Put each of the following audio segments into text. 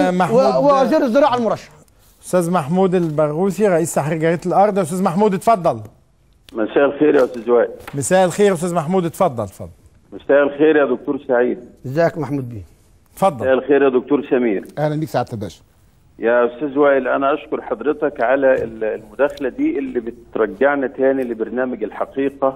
آه، محمود- و- ووزير الزراعه المرشح استاذ محمود البرغوثي رئيس تحرير جريده الارض يا استاذ محمود اتفضل مساء الخير يا استاذ وائل مساء الخير يا استاذ محمود اتفضل اتفضل مساء الخير يا دكتور سعيد ازيك محمود بيه مساء اتفضل الخير يا دكتور سمير اهلا بيك سعاده الباشا يا استاذ وائل انا اشكر حضرتك على ال- المداخله دي اللي بترجعنا تاني لبرنامج الحقيقه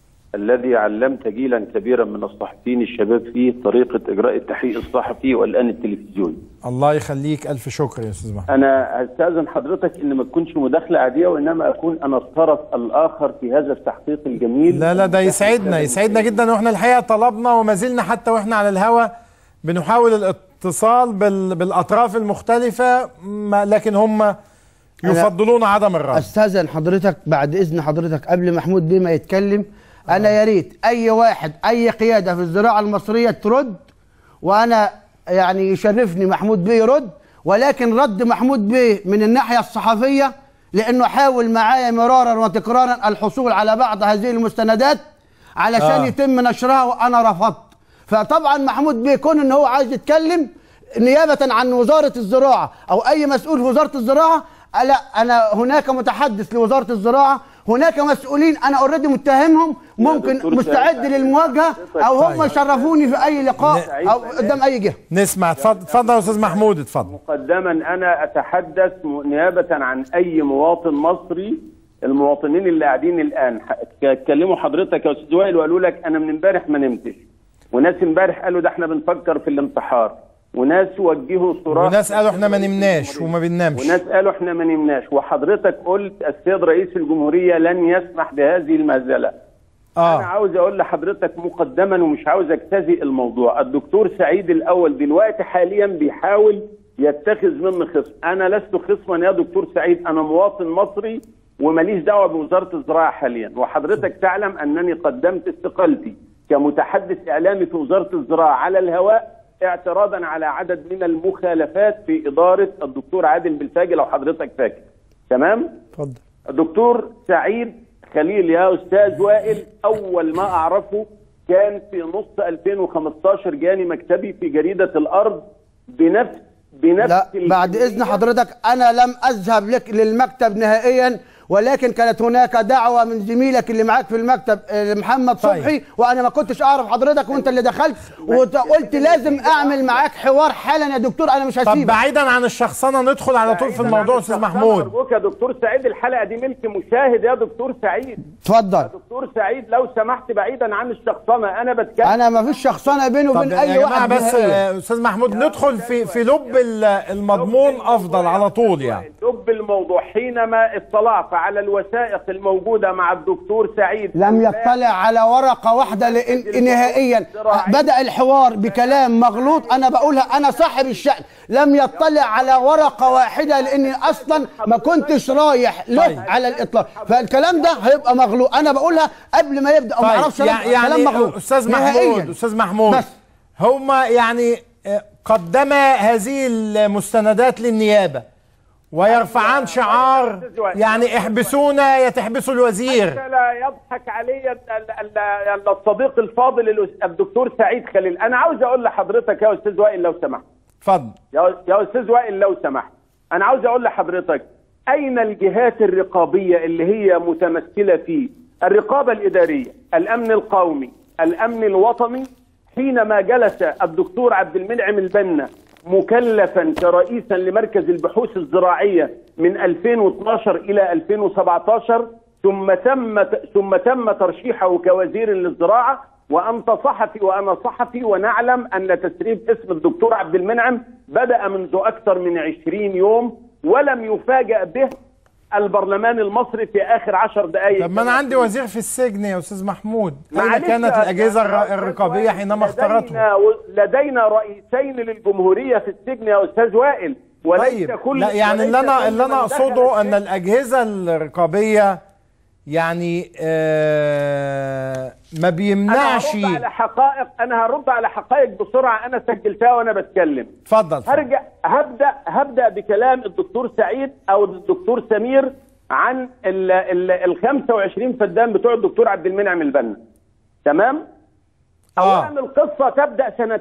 الذي علمت جيلا كبيرا من الصحفيين الشباب فيه طريقه اجراء التحقيق الصحفي والان التلفزيوني الله يخليك الف شكر يا استاذ محمود انا استاذن حضرتك ان ما تكونش مداخله عاديه وانما اكون انا الطرف الاخر في هذا التحقيق الجميل لا لا ده يسعدنا يسعدنا جدا واحنا الحقيقه طلبنا وما زلنا حتى واحنا على الهوا بنحاول الاتصال بال بالاطراف المختلفه ما لكن هم يفضلون عدم الرد استاذن حضرتك بعد اذن حضرتك قبل محمود بيه ما يتكلم انا يا ريت اي واحد اي قياده في الزراعه المصريه ترد وانا يعني يشرفني محمود بيه يرد ولكن رد محمود بيه من الناحيه الصحفيه لانه حاول معايا مرارا وتكرارا الحصول على بعض هذه المستندات علشان آه. آه. يتم نشرها وانا رفضت فطبعا محمود بيه كون ان هو عايز يتكلم نيابه عن وزاره الزراعه او اي مسؤول في وزاره الزراعه لا انا هناك متحدث لوزاره الزراعه هناك مسؤولين انا اوريدي متهمهم ممكن دكتور مستعد سعيد. للمواجهه او هم طيب. يشرفوني في اي لقاء سعيد. او قدام اي جهه نسمع اتفضل اتفضل يا استاذ محمود اتفضل مقدما انا اتحدث م- نيابه عن اي مواطن مصري المواطنين اللي قاعدين الان ح- اتكلموا حضرتك يا استاذ وائل وقالوا لك انا من امبارح ما نمتش وناس امبارح قالوا ده احنا بنفكر في الانتحار وناس وجهوا صراخ وناس قالوا احنا ما نمناش وما بننامش وناس قالوا احنا ما نمناش وحضرتك قلت السيد رئيس الجمهوريه لن يسمح بهذه المهزله انا اه عاوز اقول لحضرتك مقدما ومش عاوز اجتزئ الموضوع الدكتور سعيد الاول دلوقتي حاليا بيحاول يتخذ مني خصم انا لست خصما يا دكتور سعيد انا مواطن مصري وماليش دعوه بوزاره الزراعه حاليا وحضرتك تعلم انني قدمت استقالتي كمتحدث اعلامي في وزاره الزراعه على الهواء اعتراضا على عدد من المخالفات في اداره الدكتور عادل بالفاجي لو حضرتك فاكر تمام اتفضل الدكتور سعيد خليل يا استاذ وائل اول ما اعرفه كان في نص 2015 جاني مكتبي في جريده الارض بنفس بنفس لا بعد اذن الكمية. حضرتك انا لم اذهب لك للمكتب نهائيا ولكن كانت هناك دعوه من زميلك اللي معاك في المكتب آه، محمد طيب. صبحي وانا ما كنتش اعرف حضرتك وانت اللي دخلت وقلت لازم اعمل معاك حوار حالا يا دكتور انا مش طب هسيبك بعيدا عن الشخصنه ندخل على طول في سعيد، الموضوع أنا استاذ شخصاً محمود ارجوك يا دكتور سعيد الحلقه دي ملك مشاهد يا دكتور سعيد اتفضل دكتور سعيد لو سمحت بعيدا عن الشخصنه انا بتكلم انا ما فيش شخصنه بيني طب وبين يا اي جماعه واحد بس نهائياً. آه، استاذ محمود ندخل في في لب ال- المضمون افضل على طول يعني لب الموضوع حينما اطلعت على الوثائق الموجوده مع الدكتور سعيد لم يطلع على ورقه واحده لإن نهائيا بدا الحوار بكلام مغلوط انا بقولها انا صاحب الشأن لم يطلع على ورقه واحده لاني اصلا ما كنتش رايح له طيب. على الاطلاق فالكلام ده هيبقى مغلوط انا بقولها قبل ما يبدا وما اعرفش طيب أنا يعني, كلام مغلوط يعني استاذ نهائياً. محمود استاذ محمود بس هما يعني آه، قدم هذه المستندات للنيابه ويرفعان شعار يعني احبسونا يا تحبسوا الوزير حتى لا يضحك علي ال- ال- ال- الصديق الفاضل الأس- الدكتور سعيد خليل انا عاوز اقول لحضرتك يا استاذ وائل لو سمحت اتفضل يا يا استاذ وائل لو سمحت انا عاوز اقول لحضرتك اين الجهات الرقابيه اللي هي متمثله في الرقابه الاداريه الامن القومي الامن الوطني حينما جلس الدكتور عبد المنعم البنا مكلفا كرئيسا لمركز البحوث الزراعيه من 2012 الى 2017 ثم تم ثم تم ترشيحه كوزير للزراعه وانت صحفي وانا صحفي ونعلم ان تسريب اسم الدكتور عبد المنعم بدا منذ اكثر من 20 يوم ولم يفاجأ به البرلمان المصري في اخر عشر دقائق طب ما انا عندي وزير في السجن يا استاذ محمود اين معلش كانت يا الاجهزه أستاذ الر- الرقابيه حينما اختارته لدينا, لدينا رئيسين للجمهوريه في السجن يا استاذ وائل وليس طيب كل لا يعني وليس اللي انا كل اللي من انا دخل اقصده ان السجن الاجهزه الرقابيه يعني آه ما انا بيمنعش هرد على حقائق انا هرد على حقائق بسرعه انا سجلتها وانا بتكلم اتفضل اتفضل. هرجع هبدا هبدا بكلام الدكتور سعيد او الدكتور سمير عن ال ال ال 25 فدان بتوع الدكتور عبد المنعم البنا تمام آه. أولا القصة تبدأ سنة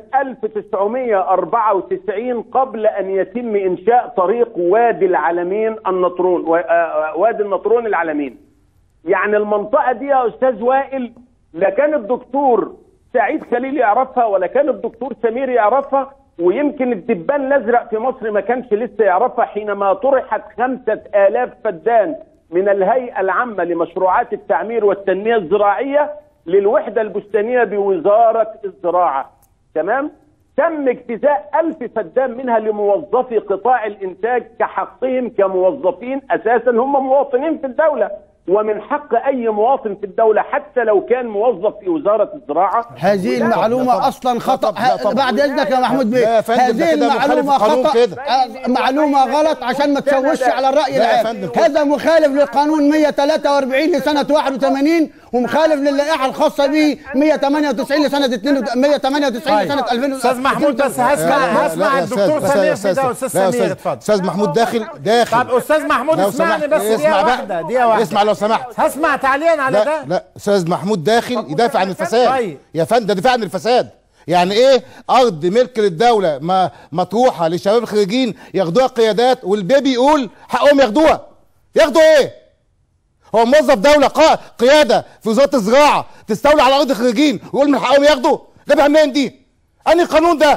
1994 قبل أن يتم إنشاء طريق وادي العلمين النطرون و- آه، وادي النطرون العلمين يعني المنطقة دي يا أستاذ وائل لا كان الدكتور سعيد خليل يعرفها ولا كان الدكتور سمير يعرفها ويمكن الدبان الأزرق في مصر ما كانش لسه يعرفها حينما طرحت خمسة آلاف فدان من الهيئة العامة لمشروعات التعمير والتنمية الزراعية للوحدة البستانية بوزارة الزراعة تمام تم اجتزاء ألف فدان منها لموظفي قطاع الإنتاج كحقهم كموظفين أساسا هم مواطنين في الدولة ومن حق أي مواطن في الدولة حتى لو كان موظف في وزارة الزراعة هذه ولا- المعلومة طبعا. أصلا لا خطأ طبعا. لا طبعا. بعد إذنك يا محمود بيه لا يا فندم، ده هذه كده مخالف المعلومة القانون خطأ كده. آه، معلومة غلط عشان ما تشوش على الرأي لا يا العام فندم. هذا مخالف للقانون 143 لسنة 81 ومخالف للائحة الخاصة به 198 لسنة 92 198 طيب. لسنة 2000 استاذ محمود بس هسمع لا، لا، هسمع لا يا الدكتور أستاذ، سمير لا، في ده لا، استاذ لا، سمير أستاذ- اتفضل استاذ محمود داخل داخل طب استاذ محمود لو اسمعني سمحت، بس اسمع دقيقه بقى. واحده دقيقه واحده اسمع لو سمحت هسمع تعليقا على لا ده لا استاذ محمود داخل يدافع عن الفساد طيب. يا فندم ده دفاع عن الفساد يعني ايه ارض ملك للدوله ما مطروحه للشباب الخريجين ياخدوها قيادات والبيبي يقول حقهم ياخدوها ياخدوا ايه هو موظف دوله قا... قياده في وزاره الزراعه تستولي على ارض الخريجين ويقول من حقهم ياخدوا جابها منين دي انهي قانون ده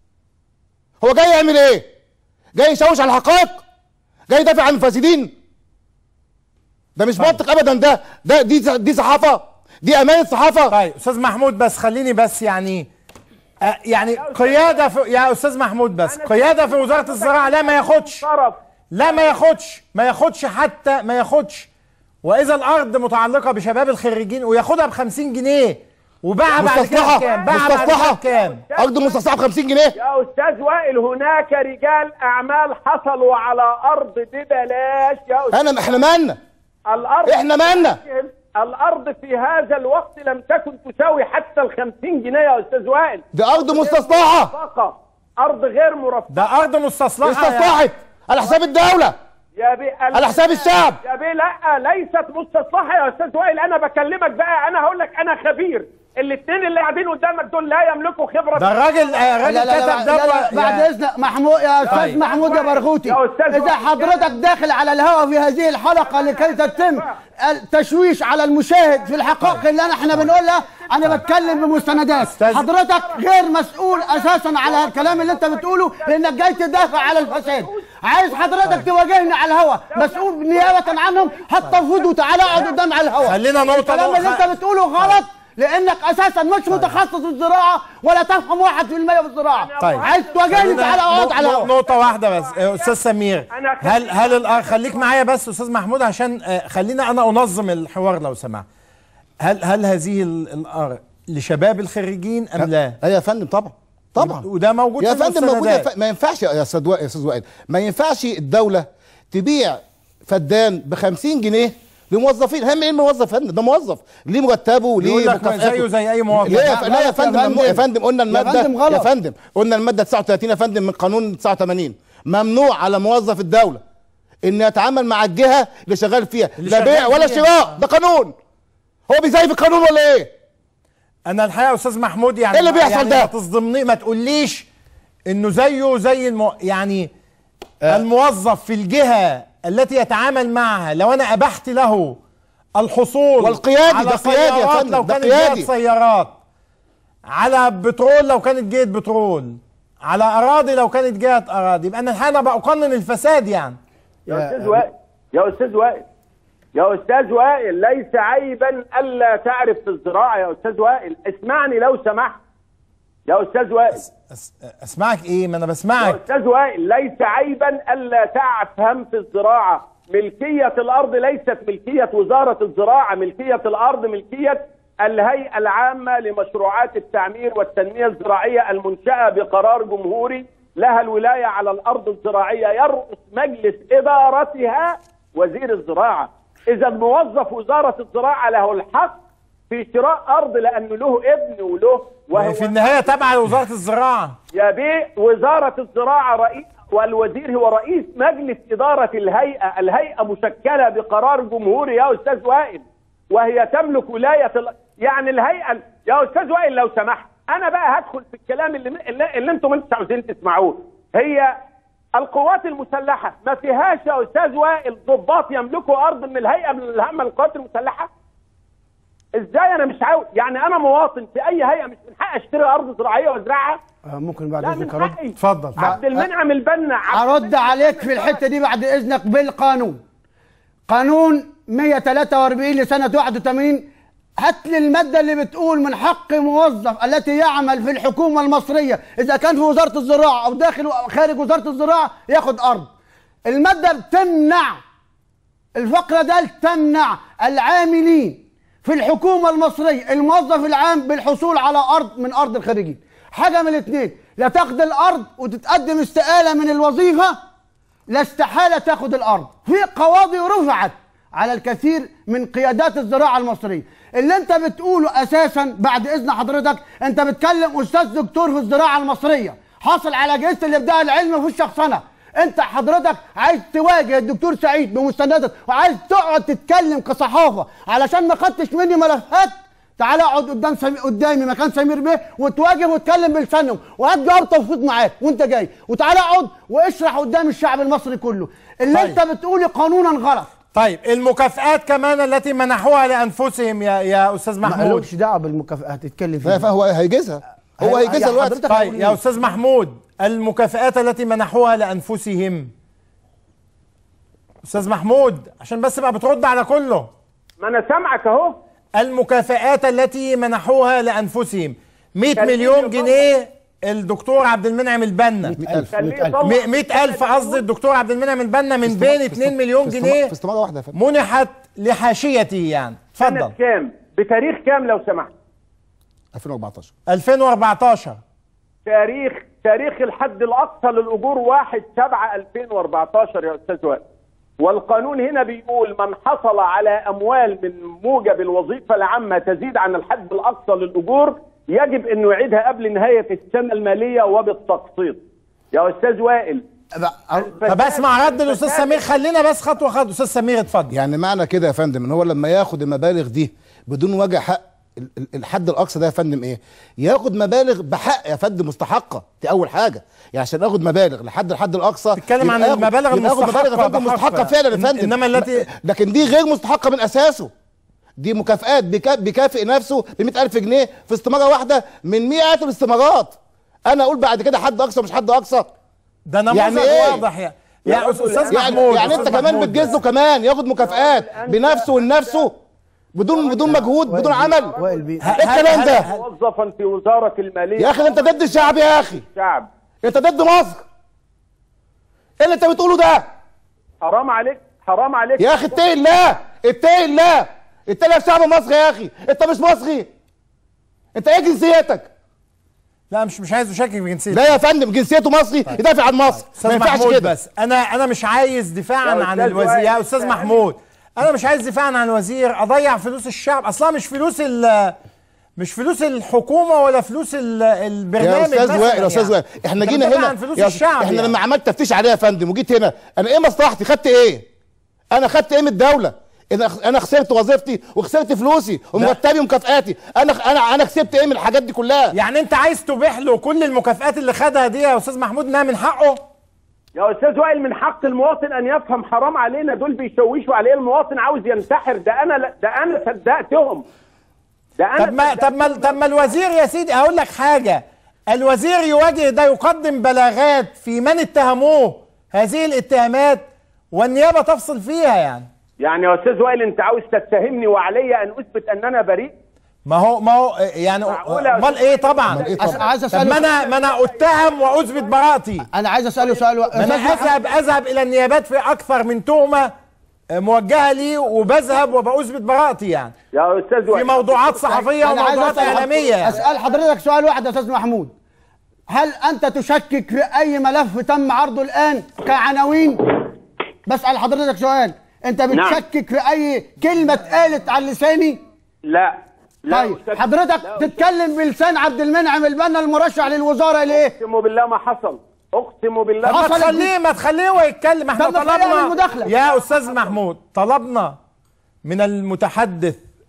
هو جاي يعمل ايه جاي يشوش على الحقائق جاي يدافع عن الفاسدين ده مش منطق ابدا ده ده دي دي صحافه دي امانه صحافه طيب استاذ محمود بس خليني بس يعني آه يعني قياده في يا استاذ محمود بس قياده في وزاره الزراعه لا ما ياخدش طرف لا ما ياخدش ما ياخدش حتى ما ياخدش واذا الارض متعلقه بشباب الخريجين وياخدها ب 50 جنيه وباعها بعد كده مستصلحه بكام باعها بعد كده مستصلحه بكام ارض مستصلحه ب 50 جنيه يا استاذ وائل هناك رجال اعمال حصلوا على ارض ببلاش يا استاذ انا احنا مالنا الارض احنا مالنا الارض في هذا الوقت لم تكن تساوي حتى ال 50 جنيه يا استاذ وائل دي ارض مستصلحه فقط ارض غير مرفقه ده ارض مستصلحه يا- استصلحت على حساب الدوله يا بي على حساب الشعب يا بيه لا ليست مستصلحه يا استاذ وائل انا بكلمك بقى انا هقول لك انا خبير الاثنين اللي قاعدين قدامك دول لا يملكوا خبره ده الراجل آه، لا الراجل لا لا, كتب لا, ده لا, بعد يا- اذنك محمود يا استاذ طيب. محمود يا برغوثي يا أستاذ اذا وائل. حضرتك داخل على الهواء في هذه الحلقه لكي تتم التشويش على المشاهد في الحقائق اللي أنا- احنا بنقولها انا بتكلم بمستندات أستاذ- حضرتك غير مسؤول اساسا على الكلام اللي انت بتقوله لانك جاي تدافع على الفساد عايز حضرتك تواجهني على الهواء مسؤول نيابه عنهم هتفوض وتعالى اقعد قدام على الهواء خلينا نقطة الكلام اللي نقطة. انت بتقوله غلط لانك اساسا مش متخصص في الزراعه ولا تفهم واحد في المية في الزراعه طيب. عايز تواجهني خلينا تعالى اقعد نق- على نق- الهواء نقطة واحدة بس آه، أستاذ سمير أنا خ- هل هل الأ- خليك معايا بس أستاذ محمود عشان آه، خلينا أنا أنظم الحوار لو سمحت هل هل هذه ال- الأرض لشباب الخريجين أم لا؟ ايوه يا فندم طبعا طبعا وده موجود يا في فندم موجود يا المستندات. ف... ما ينفعش يا استاذ وائل يا استاذ وائل ما ينفعش الدوله تبيع فدان ب 50 جنيه لموظفين هم ايه الموظف يا فندم ده موظف ليه مرتبه وليه يقول لك مكافآته. زيه زي أي موظف. ليه يا لا، ف... لا يا غلط يا فندم فندم. يا فندم قلنا يا الماده فندم غلط. يا فندم قلنا الماده 39 يا فندم من قانون 89 ممنوع على موظف الدوله ان يتعامل مع الجهه اللي شغال فيها اللي لا شغال بيع ولا فيها. شراء ده قانون هو بيزيف القانون ولا ايه أنا الحقيقة يا أستاذ محمود يعني إيه اللي بيحصل يعني ده؟ ما تصدمني ما تقوليش إنه زيه زي المو... يعني الموظف في الجهة التي يتعامل معها لو أنا أبحت له الحصول والقيادي، على ده قيادي يا سيارات فندم، لو ده كانت قيادي. جهة سيارات على بترول لو كانت جهة بترول على أراضي لو كانت جهة أراضي يبقى أنا الحقيقة أنا بقنن الفساد يعني يا استاذ وائل يا استاذ وائل يا استاذ وائل ليس عيبا الا تعرف في الزراعه يا استاذ وائل اسمعني لو سمحت يا استاذ وائل أس... أسمعك إيه ما أنا يا بسمعك استاذ وائل ليس عيبا الا تفهم في الزراعه ملكيه الارض ليست ملكيه وزاره الزراعه ملكيه الارض ملكيه الهيئه العامه لمشروعات التعمير والتنميه الزراعيه المنشاه بقرار جمهوري لها الولايه على الارض الزراعيه يرأس مجلس ادارتها وزير الزراعه اذا موظف وزاره الزراعه له الحق في شراء ارض لانه له ابن وله وهو في النهاية تابعة لوزارة الزراعة يا بيه وزارة الزراعة رئيس والوزير هو رئيس مجلس إدارة الهيئة الهيئة مشكلة بقرار جمهوري يا أستاذ وائل وهي تملك ولاية ال... يعني الهيئه يا استاذ وائل لو سمحت انا بقى هدخل في الكلام اللي اللي, اللي انتم مش عاوزين تسمعوه هي القوات المسلحه ما فيهاش يا استاذ وائل ضباط يملكوا ارض من الهيئه من الهامه للقوات المسلحه ازاي انا مش عاوز يعني انا مواطن في اي هيئه مش من حقي اشتري ارض زراعيه وازرعها آه، ممكن بعد لا اذنك من ارد حقي اتفضل عبد المنعم البنا عبد ارد عليك في الحته دي بعد اذنك بالقانون قانون 143 لسنه 81 هات لي الماده اللي بتقول من حق موظف التي يعمل في الحكومه المصريه اذا كان في وزاره الزراعه او داخل أو خارج وزاره الزراعه ياخد ارض الماده بتمنع الفقره ده تمنع العاملين في الحكومه المصريه الموظف العام بالحصول على ارض من ارض الخارجين حاجه من الاثنين لا تاخد الارض وتتقدم استقاله من الوظيفه لا استحاله تاخد الارض في قواضي رفعت على الكثير من قيادات الزراعه المصريه اللي انت بتقوله اساسا بعد اذن حضرتك انت بتكلم استاذ دكتور في الزراعه المصريه حاصل على جائزه الابداع العلمي في الشخصنه انت حضرتك عايز تواجه الدكتور سعيد بمستندات وعايز تقعد تتكلم كصحافه علشان ما خدتش مني ملفات تعالى اقعد قدام سمي... قدامي مكان سمير بيه وتواجه وتكلم بلسانهم وهات جواب توفيق معاك وانت جاي وتعالى اقعد واشرح قدام الشعب المصري كله اللي طيب. انت بتقولي قانونا غلط طيب المكافآت كمان التي منحوها لانفسهم يا يا استاذ ما محمود لهمش دعوه بالمكافآت اتكلم لا فيها فهو هيجيزها هو هي- هيجيزها هي الوقت حضرتك طيب هتقول يا إيه؟ استاذ محمود المكافآت التي منحوها لانفسهم استاذ محمود عشان بس بقى بترد على كله ما انا سامعك اهو المكافآت التي منحوها لانفسهم 100 كان مليون في جنيه الدكتور عبد المنعم البنا 100000 خليه 100000 يطلع. م- 100000 قصدي الدكتور عبد المنعم البنا من بين 2 مليون في استمارة- جنيه في استمارة واحدة يا فندم منحت لحاشيته يعني سنه اتفضل كام بتاريخ كام لو سمحت 2014 2014 تاريخ تاريخ الحد الاقصى للاجور 1 7 2014 يا استاذ وائل والقانون هنا بيقول من حصل على اموال من موجب الوظيفه العامه تزيد عن الحد الاقصى للاجور يجب انه يعيدها قبل نهايه السنه الماليه وبالتقسيط يا استاذ وائل طب اسمع رد الاستاذ سمير خلينا بس خطوه خطوه استاذ سمير اتفضل يعني معنى كده يا فندم ان هو لما ياخد المبالغ دي بدون وجه حق ال- ال- الحد الاقصى ده يا فندم ايه ياخد مبالغ بحق يا فندم مستحقه دي اول حاجه يعني عشان اخد مبالغ لحد الحد الاقصى تتكلم عن يبقى آخد- المبالغ يبقى آخد المستحقة مبالغ يا فندم بحق. مستحقه فعلا يا إن- فندم إنما التي- لكن دي غير مستحقه من اساسه دي مكافآت بيكا- بيكافئ نفسه ب 100000 جنيه في استماره واحده من مئات الاستمارات انا اقول بعد كده حد اقصى مش حد اقصى ده نموذج يعني إيه؟ واضح يا يا يا استاذ رجل، يعني, محمود يعني أستاذ انت كمان محمود. بتجزه كمان ياخد مكافآت أنت- بنفسه ولنفسه بدون بدون مجهود بدون عمل وائل بيه ه- ايه الكلام هل- ده هل- موظفا في وزاره الماليه يا اخي ده انت ضد الشعب يا اخي الشعب انت ضد مصر ايه اللي انت بتقوله ده حرام عليك حرام عليك يا اخي اتقي الله اتقي الله اتقي الله شعب مصر يا اخي انت مش مصري انت ايه جنسيتك لا مش مش عايز اشكك في جنسيتي لا يا فندم جنسيته مصري يدافع عن مصر ما استاذ ينفعش محمود كده بس انا انا مش عايز دفاعا يا عن أستاذ الوزير وائل، يا استاذ أنت محمود انا مش عايز دفاعا عن الوزير اضيع فلوس الشعب اصلا مش فلوس ال مش فلوس الحكومه ولا فلوس ال- البرنامج يا استاذ مثلاً وائل يا استاذ يعني. وائل احنا أنت جينا بتدافع هنا عن فلوس يا- الشعب احنا يعني. لما عملت تفتيش عليها يا فندم وجيت هنا انا ايه مصلحتي خدت ايه انا خدت ايه من الدوله انا انا خسرت وظيفتي وخسرت فلوسي ومرتبي ومكافئاتي انا انا انا كسبت ايه من الحاجات دي كلها يعني انت عايز تبيح له كل المكافآت اللي خدها دي يا استاذ محمود انها من حقه يا استاذ وائل من حق المواطن ان يفهم حرام علينا دول بيشوشوا عليه المواطن عاوز ينتحر ده انا لا- ده انا صدقتهم ده انا طب ما طب ما صدقتهم. طب ما الوزير يا سيدي هقول لك حاجه الوزير يواجه ده يقدم بلاغات في من اتهموه هذه الاتهامات والنيابه تفصل فيها يعني يعني يا استاذ وائل انت عاوز تتهمني وعلي ان اثبت ان انا بريء ما هو ما هو يعني معقولة يا امال أستاذ؟ ايه طبعا أمال إيه أس- طبعا؟ عايز طب اساله ما انا ما انا اتهم واثبت براءتي انا عايز اساله سؤال و... ما انا اذهب اذهب الى النيابات في اكثر من تهمه موجهه لي وبذهب وبثبت براءتي يعني يا استاذ في وائل موضوعات صحفيه أنا عايز وموضوعات أسأل- اعلاميه يعني. اسال حضرتك سؤال واحد يا استاذ محمود هل انت تشكك في اي ملف تم عرضه الان كعناوين بسال حضرتك سؤال انت بتشكك في اي كلمه اتقالت على لساني لا لا طيب أستاذ- حضرتك لا تتكلم بلسان عبد المنعم البنا المرشح للوزاره ليه اقسم بالله ما حصل اقسم بالله ما حصلت تخليه ما تخليه هو يتكلم احنا طب ما تخليه يعمل طلبنا مداخلة. يا استاذ محمود طلبنا من المتحدث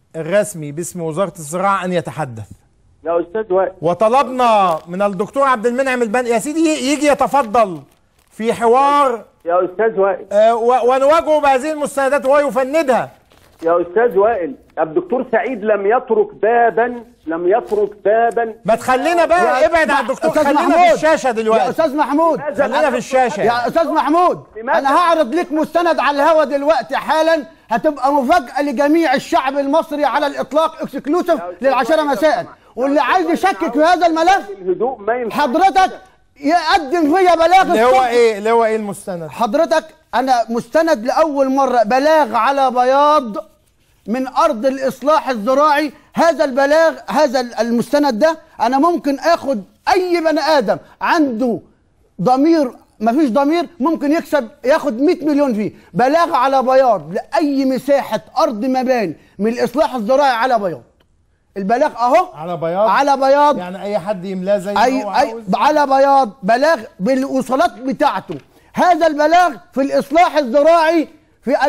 الرسمي باسم وزاره الزراعه ان يتحدث يا استاذ وائل وطلبنا من الدكتور عبد المنعم البن يا سيدي يجي يتفضل في حوار يا استاذ وائل آه، و- ونواجهه بهذه المستندات وهو يفندها يا استاذ وائل الدكتور سعيد لم يترك بابا لم يترك بابا ما تخلينا بقى ابعد عن الدكتور أستاذ خلينا في محمود. الشاشه يا دلوقتي استاذ محمود خلينا في الشاشه يا استاذ محمود لماذا؟ انا هعرض لك مستند على الهوا دلوقتي حالا هتبقى مفاجاه لجميع الشعب المصري على الاطلاق اكسكلوسيف للعشره مساء واللي عايز يشكك في هذا الملف الهدوء ما ينفع حضرتك يقدم فيا بلاغ اللي هو الصبح. ايه اللي هو ايه المستند حضرتك انا مستند لاول مره بلاغ على بياض من ارض الاصلاح الزراعي هذا البلاغ هذا المستند ده انا ممكن اخد اي بني ادم عنده ضمير مفيش ضمير ممكن يكسب ياخد 100 مليون فيه بلاغ على بياض لاي مساحه ارض مباني من الاصلاح الزراعي على بياض البلاغ اهو على بياض على بياض يعني اي حد يملاه زي ما اي هو اي عاوز على بياض بلاغ بالوصولات بتاعته هذا البلاغ في الاصلاح الزراعي في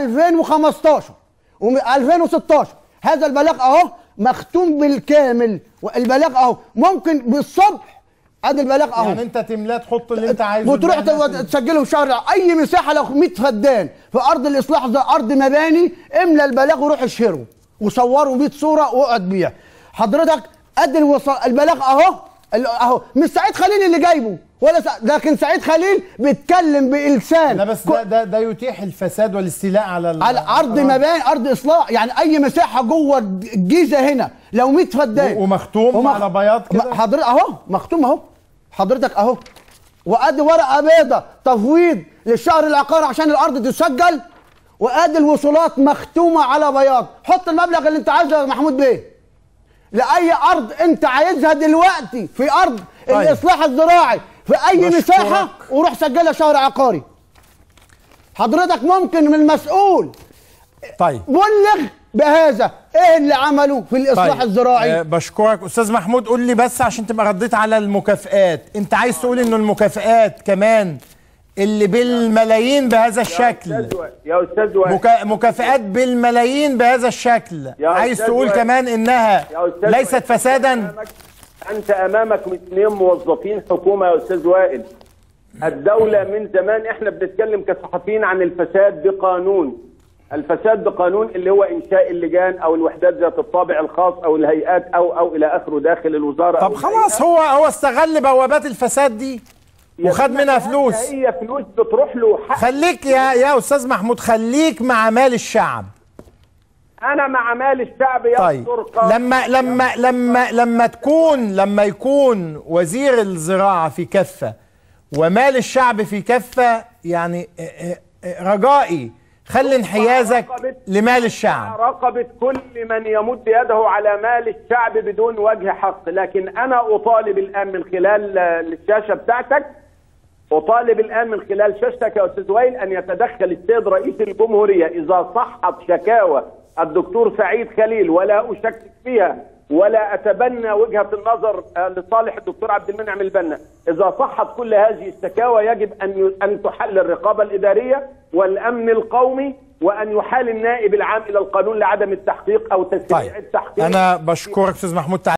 2015 و 2016 هذا البلاغ اهو مختوم بالكامل والبلاغ اهو ممكن بالصبح ادي البلاغ اهو يعني انت تملاه تحط اللي انت عايزه وتروح البيانات اللي- تسجله في شهر اي مساحه لو 100 فدان في ارض الاصلاح زي ارض مباني املى البلاغ وروح اشهره وصوره 100 صوره واقعد بيع حضرتك قد الوص... البلاغ اهو ال- اهو مش سعيد خليل اللي جايبه ولا سع... لكن سعيد خليل بيتكلم بلسان لا بس ده, ده, ده يتيح الفساد والاستيلاء على ال- على ارض الأراضي. مباني ارض اصلاح يعني اي مساحه جوه الجيزه هنا لو 100 فدان و- ومختوم على بياض كده؟ حضرتك اهو مختوم اهو حضرتك اهو وادي ورقه بيضه تفويض للشهر العقاري عشان الارض تسجل وادي الوصولات مختومه على بياض حط المبلغ اللي انت عايزه يا محمود بيه لاي ارض انت عايزها دلوقتي في ارض طيب. الاصلاح الزراعي في اي بشكرك. مساحه وروح سجلها شهر عقاري حضرتك ممكن من المسؤول طيب بلغ بهذا ايه اللي عمله في الاصلاح طيب. الزراعي آه بشكرك استاذ محمود قول لي بس عشان تبقى رديت على المكافئات انت عايز تقول انه المكافئات كمان اللي بالملايين بهذا الشكل أستاذ وائل- يا استاذ وائل مكا... مكافئات بالملايين بهذا الشكل يا عايز أستاذ تقول وائل. كمان انها يا أستاذ ليست وائل، فسادا أمامك- انت امامك اثنين موظفين حكومه يا استاذ وائل الدوله من زمان احنا بنتكلم كصحفيين عن الفساد بقانون الفساد بقانون اللي هو انشاء اللجان او الوحدات ذات الطابع الخاص او الهيئات او او الى اخره داخل الوزاره طب أو خلاص هو هو استغل بوابات الفساد دي الهيئة. وخد منها فلوس هي فلوس بتروح له حق خليك يا يا استاذ محمود خليك مع مال الشعب انا مع مال الشعب طيب يصدر قانون لما لما لما لما تكون لما يكون وزير الزراعه في كفه ومال الشعب في كفه يعني اه، اه، اه، رجائي خلي انحيازك لمال الشعب رقبة كل من يمد يده على مال الشعب بدون وجه حق لكن أنا أطالب الآن من خلال آه، الشاشة بتاعتك أطالب الآن من خلال شاشتك يا أستاذ وائل أن يتدخل السيد رئيس الجمهورية إذا صحت شكاوى الدكتور سعيد خليل ولا أشكك فيها ولا أتبنى وجهة النظر آه، لصالح الدكتور عبد المنعم البنا إذا صحت كل هذه الشكاوى يجب أن ي- أن تحل الرقابة الإدارية والأمن القومي وأن يحال النائب العام إلى القانون لعدم التحقيق أو تسريع طيب التحقيق انا بشكرك استاذ محمود